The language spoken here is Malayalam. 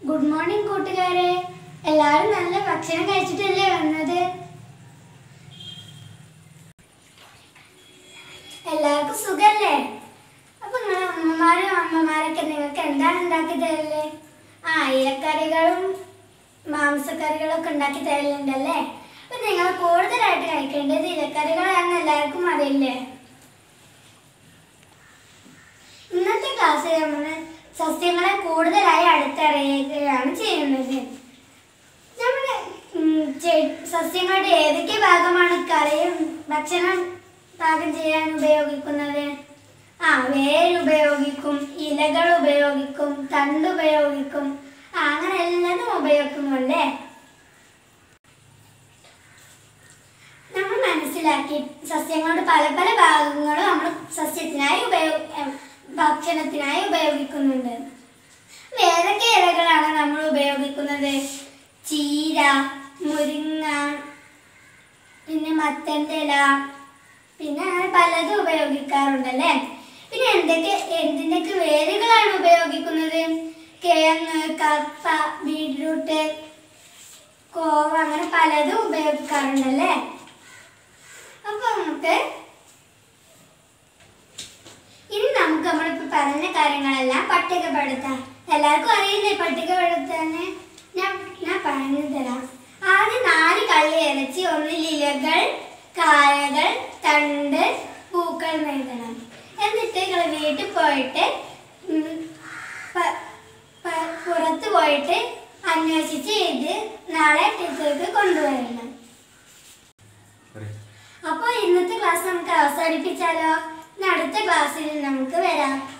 ഗുഡ് മോർണിംഗ് കൂട്ടുകാരെ എല്ലാവരും നല്ല ഭക്ഷണം കഴിച്ചിട്ടല്ലേ വന്നത് എല്ലാവർക്കും സുഖല്ലേ അപ്പൊ നിങ്ങളെ അമ്മമാരും അമ്മമാരൊക്കെ നിങ്ങൾക്ക് എന്താണ് ഉണ്ടാക്കി തരല് ആ ഇലക്കറികളും മാംസക്കറികളും ഒക്കെ ഉണ്ടാക്കി തരലുണ്ടല്ലേ അപ്പൊ നിങ്ങൾ കൂടുതലായിട്ട് കഴിക്കേണ്ടത് ഇലക്കറികളാണെന്ന് എല്ലാവർക്കും അറിയില്ലേ ഇന്നത്തെ ക്ലാസ്സിൽ നമ്മൾ സസ്യങ്ങളെ കൂടുതലായി അടുത്തറിയുകയാണ് ചെയ്യുന്നത് നമ്മുടെ ഉം, ചെ- സസ്യങ്ങളുടെ ഏതൊക്കെ ഭാഗമാണ് കറിയും ഭക്ഷണം പാകം ചെയ്യാൻ ഉപയോഗിക്കുന്നത് ആ വേര് ഉപയോഗിക്കും ഇലകൾ ഉപയോഗിക്കും തണ്ട് ഉപയോഗിക്കും ആ, അങ്ങനെ എല്ലാതും ഉപയോഗിക്കുമല്ലേ നമ്മൾ മനസ്സിലാക്കി സസ്യങ്ങളുടെ പല പല ഭാഗങ്ങളും നമ്മൾ സസ്യത്തിനായി ഉപയോഗ എം, ഭക്ഷണത്തിനായി ഉപയോഗിക്കുന്നുണ്ട് ഏതൊക്കെ ഇലകളാണ് നമ്മൾ ഉപയോഗിക്കുന്നത് ചീര മുരിങ്ങ പിന്നെ മത്തൻ്റെ ഇല പിന്നെ അങ്ങനെ പലതും ഉപയോഗിക്കാറുണ്ടല്ലേ പിന്നെ എന്തൊക്കെ എന്തിൻ്റെയൊക്കെ വേരുകളാണ് ഉപയോഗിക്കുന്നത് കിഴങ്ങ് കപ്പ ബീട്രൂട്ട് കോവ അങ്ങനെ പലതും ഉപയോഗിക്കാറുണ്ടല്ലേ അപ്പൊ നമുക്ക് ഇനി നമുക്ക് നമ്മളിപ്പോ പറഞ്ഞ കാര്യങ്ങളെല്ലാം പട്ടികപ്പെടുത്താം എല്ലാവർക്കും അറിയില്ലേ പട്ടികപ്പെടുത്താന് ഞാൻ ഞാൻ പറഞ്ഞു തരാം ആദ്യം നാല് കള്ളി ഇറച്ചി ഒന്നിൽ ഇലകൾ കായകൾ തണ്ട് പൂക്കൾ എഴുതണം എന്നിട്ട് നിങ്ങൾ വീട്ടിൽ പോയിട്ട് ഉം, പ- പ- പുറത്ത് പോയിട്ട് അന്വേഷിച്ച് ഇത് നാളെ ടീച്ചർക്ക് കൊണ്ടുവരണം അപ്പോൾ ഇന്നത്തെ ക്ലാസ് നമുക്ക് അവസാനിപ്പിച്ചാലോ ഇനി അടുത്ത ക്ലാസ്സിൽ നമുക്ക് വരാം